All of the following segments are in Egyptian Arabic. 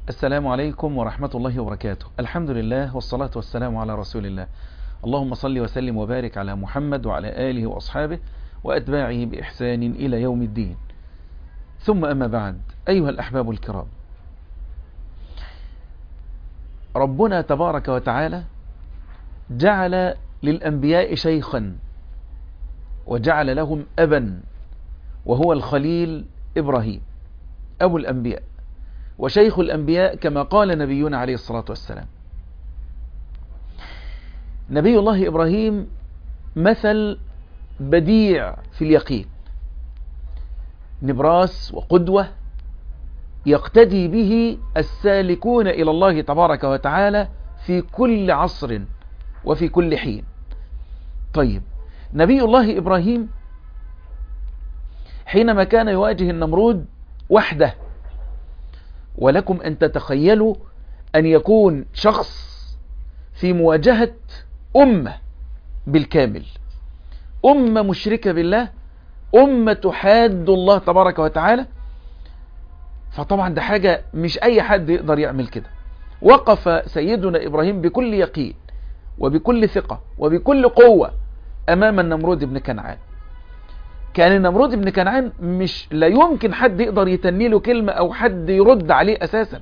السلام عليكم ورحمة الله وبركاته الحمد لله والصلاة والسلام على رسول الله اللهم صل وسلم وبارك على محمد وعلى آله وأصحابه وأتباعه بإحسان إلى يوم الدين ثم أما بعد أيها الأحباب الكرام ربنا تبارك وتعالى جعل للأنبياء شيخا وجعل لهم أبا وهو الخليل إبراهيم أبو الأنبياء وشيخ الأنبياء كما قال نبينا عليه الصلاة والسلام نبي الله إبراهيم مثل بديع في اليقين نبراس وقدوة يقتدي به السالكون إلى الله تبارك وتعالى في كل عصر وفي كل حين طيب نبي الله إبراهيم حينما كان يواجه النمرود وحده ولكم أن تتخيلوا أن يكون شخص في مواجهة أمة بالكامل أمة مشركة بالله أمة تحاد الله تبارك وتعالى فطبعا ده حاجة مش أي حد يقدر يعمل كده وقف سيدنا إبراهيم بكل يقين وبكل ثقة وبكل قوة أمام النمرود بن كنعان كان النمرود بن كنعان مش لا يمكن حد يقدر يتني له كلمة أو حد يرد عليه أساسا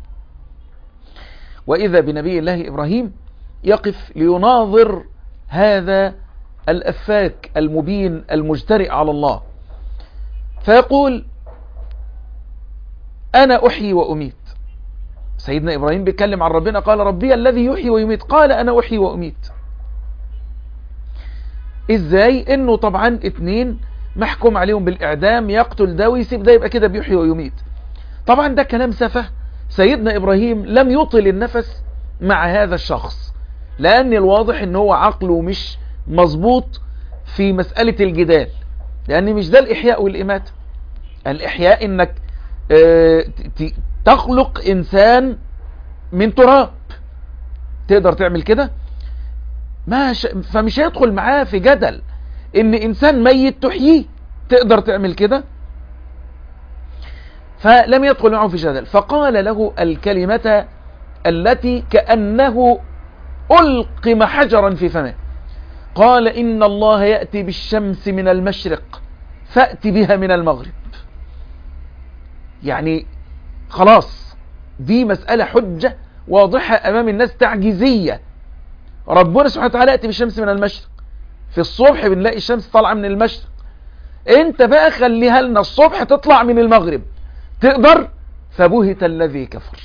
وإذا بنبي الله إبراهيم يقف ليناظر هذا الأفاك المبين المجترئ على الله فيقول أنا أحيي وأميت سيدنا إبراهيم بيتكلم عن ربنا قال ربي الذي يحيي ويميت قال أنا أحيي وأميت إزاي إنه طبعا اتنين محكوم عليهم بالإعدام يقتل ده ويسيب ده يبقى كده بيحيي ويميت طبعا ده كلام سفه سيدنا إبراهيم لم يطل النفس مع هذا الشخص لأن الواضح إن هو عقله مش مظبوط في مسألة الجدال لأن مش ده الإحياء والإماتة الإحياء إنك اه تخلق إنسان من تراب تقدر تعمل كده ما ش... فمش هيدخل معاه في جدل ان انسان ميت تحييه تقدر تعمل كده فلم يدخل معه في جدل فقال له الكلمة التي كأنه ألقم حجرا في فمه قال إن الله يأتي بالشمس من المشرق فأت بها من المغرب يعني خلاص دي مسألة حجة واضحة أمام الناس تعجيزية ربنا سبحانه وتعالى يأتي بالشمس من المشرق في الصبح بنلاقي الشمس طالعة من المشرق انت بقى خليها لنا الصبح تطلع من المغرب تقدر فبهت الذي كفر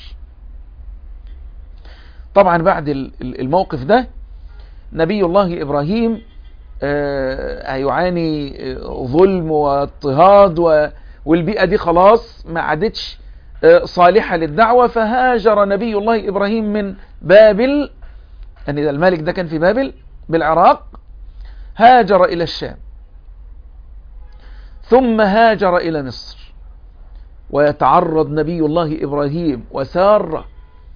طبعا بعد الموقف ده نبي الله إبراهيم هيعاني ظلم واضطهاد والبيئة دي خلاص ما عادتش صالحة للدعوة فهاجر نبي الله إبراهيم من بابل يعني الملك ده كان في بابل بالعراق هاجر إلى الشام ثم هاجر إلى مصر ويتعرض نبي الله إبراهيم وسارة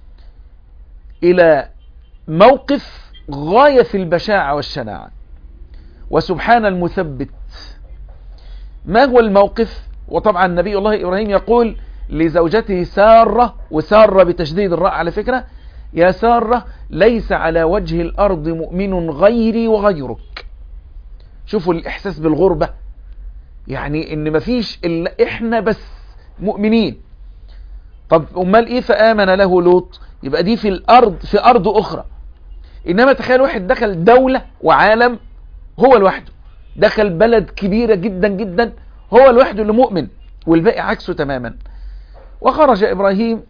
إلى موقف غاية في البشاعة والشناعة وسبحان المثبت ما هو الموقف وطبعا نبي الله إبراهيم يقول لزوجته سارة وسارة بتشديد الراء على فكرة يا سارة ليس على وجه الأرض مؤمن غيري وغيرك شوفوا الإحساس بالغربة يعني إن مفيش إلا إحنا بس مؤمنين طب أمال إيه فآمن له لوط يبقى دي في الأرض في أرض أخرى إنما تخيل واحد دخل دولة وعالم هو لوحده دخل بلد كبيرة جدا جدا هو لوحده اللي مؤمن والباقي عكسه تماما وخرج إبراهيم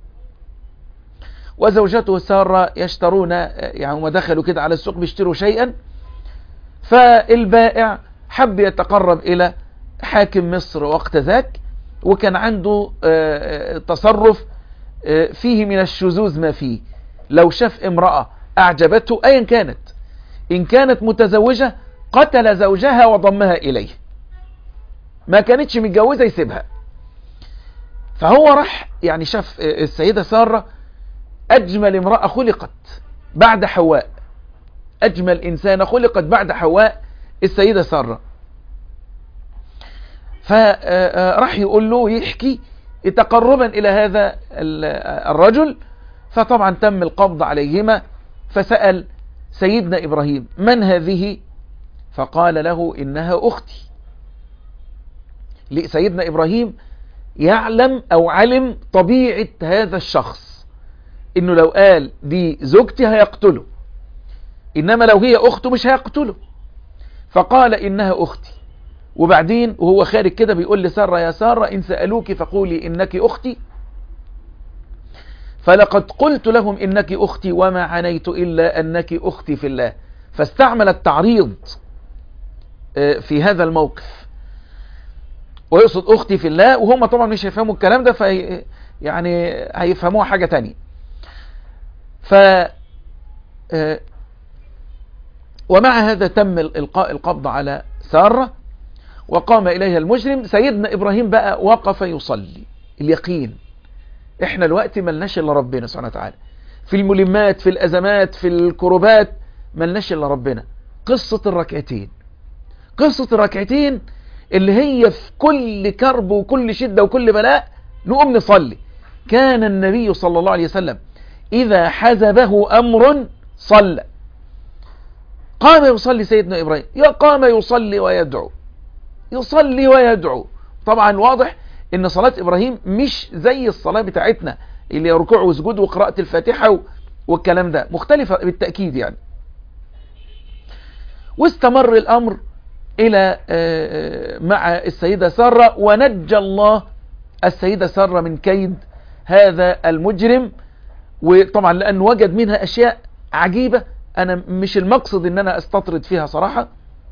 وزوجته سارة يشترون يعني هم دخلوا كده على السوق بيشتروا شيئا فالبائع حب يتقرب إلى حاكم مصر وقت ذاك وكان عنده تصرف فيه من الشذوذ ما فيه لو شاف امرأة أعجبته أيا كانت إن كانت متزوجة قتل زوجها وضمها إليه ما كانتش متجوزة يسيبها فهو راح يعني شاف السيدة سارة أجمل امرأة خلقت بعد حواء أجمل إنسانة خلقت بعد حواء السيدة سارة فراح يقول له يحكي تقربا إلى هذا الرجل فطبعا تم القبض عليهما فسأل سيدنا إبراهيم من هذه فقال له إنها أختي سيدنا إبراهيم يعلم أو علم طبيعة هذا الشخص إنه لو قال دي زوجتي هيقتله إنما لو هي أخته مش هيقتله فقال إنها أختي وبعدين وهو خارج كده بيقول لسارة يا سارة إن سألوك فقولي إنك أختي فلقد قلت لهم إنك أختي وما عنيت إلا أنك أختي في الله فاستعمل التعريض في هذا الموقف ويقصد أختي في الله وهم طبعا مش هيفهموا الكلام ده في يعني هيفهموها حاجة تانية ف ومع هذا تم القاء القبض على سارة وقام إليها المجرم سيدنا إبراهيم بقى وقف يصلي اليقين احنا الوقت ملناش إلا ربنا سبحانه وتعالى في الملمات في الأزمات في الكروبات ملناش إلا ربنا قصة الركعتين قصة الركعتين اللي هي في كل كرب وكل شدة وكل بلاء نقوم نصلي كان النبي صلى الله عليه وسلم إذا حزبه أمر صلى قام يصلي سيدنا إبراهيم قام يصلي ويدعو يصلي ويدعو طبعا واضح ان صلاة ابراهيم مش زي الصلاة بتاعتنا اللي ركوع وسجود وقراءة الفاتحة والكلام ده مختلفة بالتأكيد يعني واستمر الامر الى مع السيدة سارة ونجى الله السيدة سارة من كيد هذا المجرم وطبعا لأنه وجد منها أشياء عجيبة أنا مش المقصد أن أنا أستطرد فيها صراحة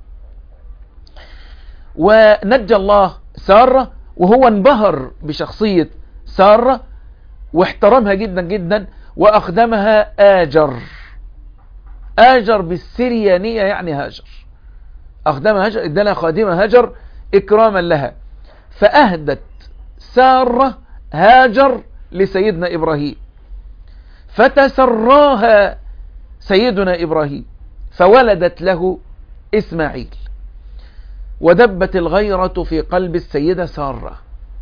ونجى الله سارة وهو انبهر بشخصية سارة واحترمها جدا جدا وأخدمها آجر آجر بالسريانية يعني هاجر أخدمها هاجر ادالها خادمة هاجر إكراما لها فأهدت سارة هاجر لسيدنا إبراهيم فتسراها سيدنا إبراهيم فولدت له إسماعيل ودبت الغيرة في قلب السيدة سارة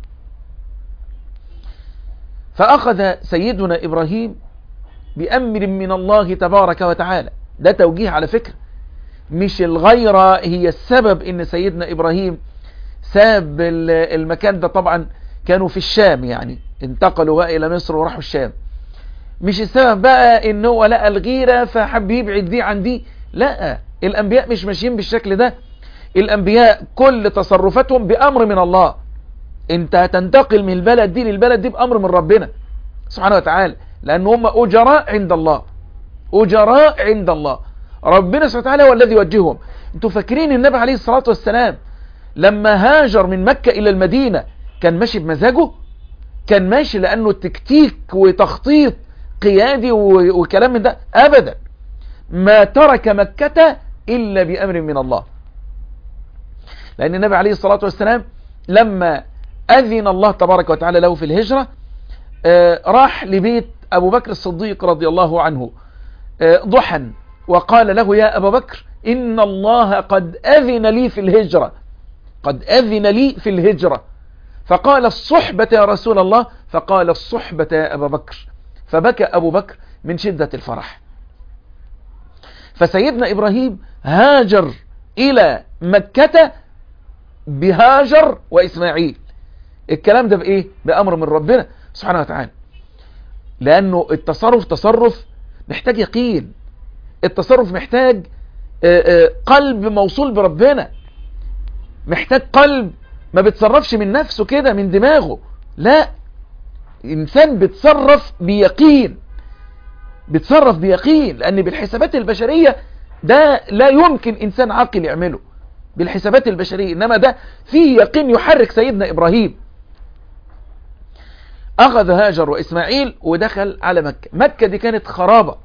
فأخذ سيدنا إبراهيم بأمر من الله تبارك وتعالى ده توجيه على فكرة مش الغيرة هي السبب ان سيدنا إبراهيم ساب المكان ده طبعا كانوا في الشام يعني انتقلوا بقى إلى مصر وراحوا الشام مش السبب بقى ان هو لقى الغيرة فحب يبعد دي عن دي لا الأنبياء مش ماشيين بالشكل ده الأنبياء كل تصرفاتهم بأمر من الله انت هتنتقل من البلد دي للبلد دي بأمر من ربنا سبحانه وتعالى لأن هم أجراء عند الله أجراء عند الله ربنا سبحانه وتعالى هو الذي يوجههم انتوا فاكرين النبي عليه الصلاة والسلام لما هاجر من مكة إلى المدينة كان ماشي بمزاجه كان ماشي لأنه تكتيك وتخطيط قيادي وكلام من ده أبدا ما ترك مكة إلا بأمر من الله لأن النبي عليه الصلاة والسلام لما أذن الله تبارك وتعالى له في الهجرة راح لبيت أبو بكر الصديق رضي الله عنه ضحا وقال له يا أبا بكر إن الله قد أذن لي في الهجرة قد أذن لي في الهجرة فقال الصحبة يا رسول الله فقال الصحبة يا أبا بكر فبكى أبو بكر من شدة الفرح فسيدنا إبراهيم هاجر إلى مكة بهاجر وإسماعيل الكلام ده بإيه بأمر من ربنا سبحانه وتعالى لأنه التصرف تصرف محتاج يقين التصرف محتاج قلب موصول بربنا محتاج قلب ما بتصرفش من نفسه كده من دماغه لا إنسان بتصرف بيقين بتصرف بيقين لأن بالحسابات البشرية ده لا يمكن إنسان عاقل يعمله بالحسابات البشرية إنما ده فيه يقين يحرك سيدنا إبراهيم أخذ هاجر وإسماعيل ودخل على مكة مكة دي كانت خرابة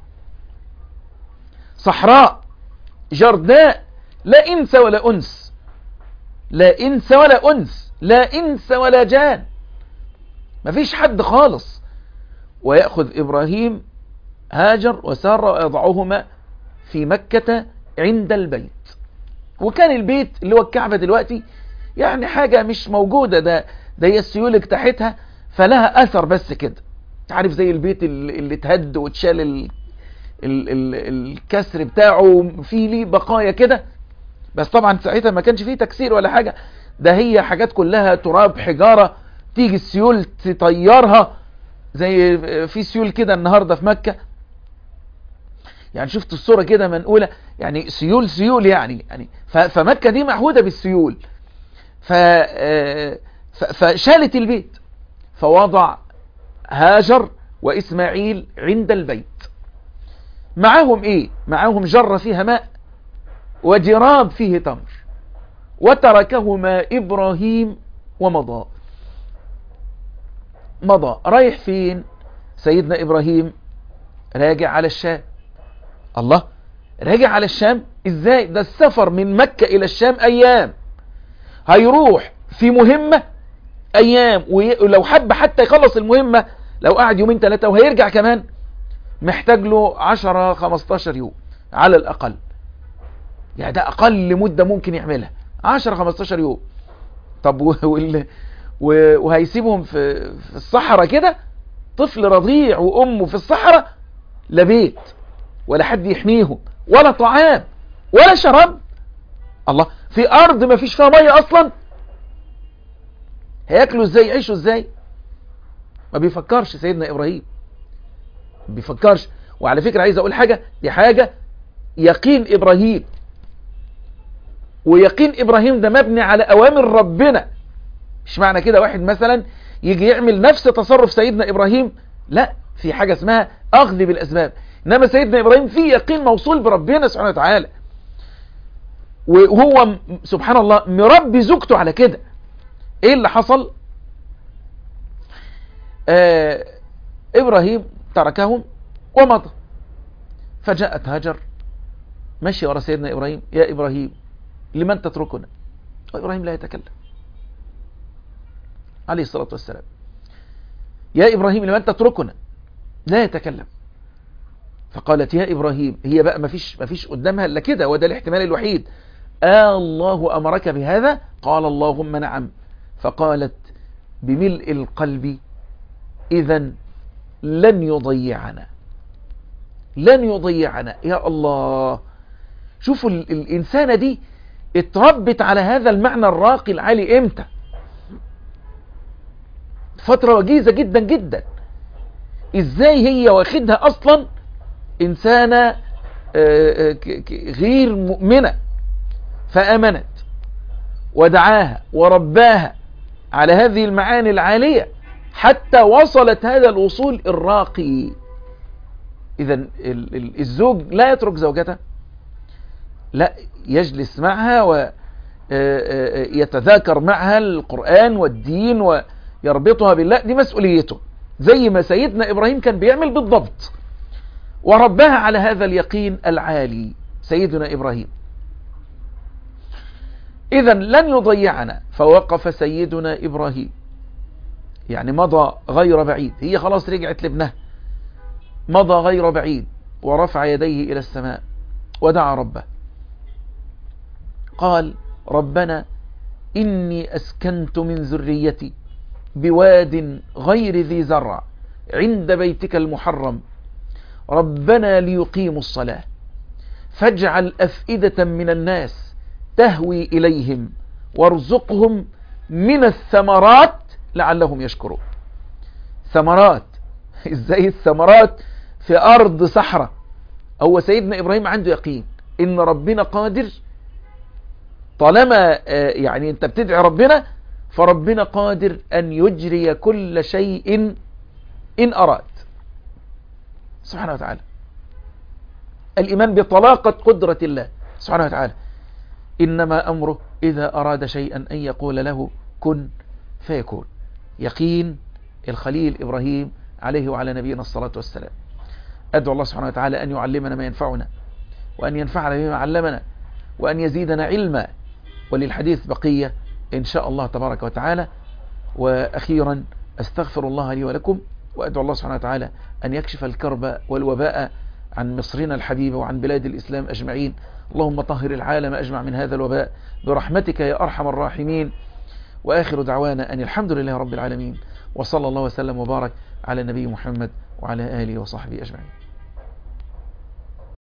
صحراء جرداء لا إنس ولا أنس لا إنس ولا أنس لا إنس ولا جان مفيش حد خالص ويأخذ إبراهيم هاجر وسارة ويضعهما في مكة عند البيت وكان البيت اللي هو الكعبة دلوقتي يعني حاجة مش موجودة ده ده هي السيول اجتاحتها فلها اثر بس كده عارف زي البيت اللي اللي اتهد واتشال ال... ال... ال... الكسر بتاعه في ليه بقايا كده بس طبعا ساعتها ما كانش فيه تكسير ولا حاجة ده هي حاجات كلها تراب حجارة تيجي السيول تطيرها زي في سيول كده النهاردة في مكة يعني شفت الصورة كده منقولة يعني سيول سيول يعني يعني ف- فمكة دي معهودة بالسيول ف آه، ف- فشالت البيت فوضع هاجر وإسماعيل عند البيت معاهم ايه معاهم جرة فيها ماء وجراب فيه تمر وتركهما إبراهيم ومضى مضى رايح فين سيدنا إبراهيم راجع على الشام الله راجع على الشام ازاي ده السفر من مكة إلى الشام أيام هيروح في مهمة أيام وي- ولو حب حتى يخلص المهمة لو قعد يومين ثلاثة وهيرجع كمان محتاج له 10 15 يوم على الأقل يعني ده أقل مدة ممكن يعملها 10 15 يوم طب و- وال... و- وهيسيبهم في في الصحراء كده طفل رضيع وأمه في الصحراء لا بيت ولا حد يحميهم ولا طعام ولا شراب الله في أرض ما فيش فيها مية أصلا هياكلوا ازاي يعيشوا ازاي ما بيفكرش سيدنا إبراهيم ما بيفكرش وعلى فكرة عايز أقول حاجة دي حاجة يقين إبراهيم ويقين إبراهيم ده مبني على أوامر ربنا مش معنى كده واحد مثلا يجي يعمل نفس تصرف سيدنا إبراهيم لا في حاجة اسمها أخذ بالأسباب إنما سيدنا إبراهيم في يقين موصول بربنا سبحانه وتعالى وهو م- سبحان الله مربي زوجته على كده ايه اللي حصل آه ابراهيم تركهم ومضى فجاءت هاجر مشي ورا سيدنا ابراهيم يا ابراهيم لمن تتركنا وابراهيم لا يتكلم عليه الصلاة والسلام يا ابراهيم لمن تتركنا لا يتكلم فقالت يا ابراهيم هي بقى ما فيش ما فيش قدامها الا كده وده الاحتمال الوحيد آه الله امرك بهذا قال اللهم نعم فقالت بملء القلب اذا لن يضيعنا لن يضيعنا يا الله شوفوا ال- الإنسانة دي اتربت على هذا المعنى الراقي العالي امتى فترة وجيزة جدا جدا ازاي هي واخدها اصلا انسانة آه، آه، ك- ك- غير مؤمنة فامنت ودعاها ورباها على هذه المعاني العالية حتى وصلت هذا الوصول الراقي اذا الزوج لا يترك زوجته لا يجلس معها ويتذاكر معها القرآن والدين ويربطها بالله دي مسؤوليته زي ما سيدنا إبراهيم كان بيعمل بالضبط وربها على هذا اليقين العالي سيدنا إبراهيم إذا لن يضيعنا فوقف سيدنا إبراهيم يعني مضى غير بعيد هي خلاص رجعت لابنها مضى غير بعيد ورفع يديه إلى السماء ودعا ربه قال ربنا إني أسكنت من ذريتي بواد غير ذي زرع عند بيتك المحرم ربنا ليقيموا الصلاة فاجعل أفئدة من الناس تهوي إليهم وارزقهم من الثمرات لعلهم يشكرون ثمرات ازاي الثمرات في أرض صحراء هو سيدنا إبراهيم عنده يقين إن ربنا قادر طالما يعني انت بتدعي ربنا فربنا قادر ان يجري كل شيء ان اراد سبحانه وتعالى الايمان بطلاقة قدرة الله سبحانه وتعالى انما امره اذا اراد شيئا ان يقول له كن فيكون يقين الخليل ابراهيم عليه وعلى نبينا الصلاة والسلام ادعو الله سبحانه وتعالى ان يعلمنا ما ينفعنا وان ينفعنا بما علمنا وان يزيدنا علما وللحديث بقية إن شاء الله تبارك وتعالى وأخيرا أستغفر الله لي ولكم وأدعو الله سبحانه وتعالى أن يكشف الكرب والوباء عن مصرنا الحبيبة وعن بلاد الإسلام أجمعين اللهم طهر العالم أجمع من هذا الوباء برحمتك يا أرحم الراحمين وآخر دعوانا أن الحمد لله رب العالمين وصلى الله وسلم وبارك على النبي محمد وعلى آله وصحبه أجمعين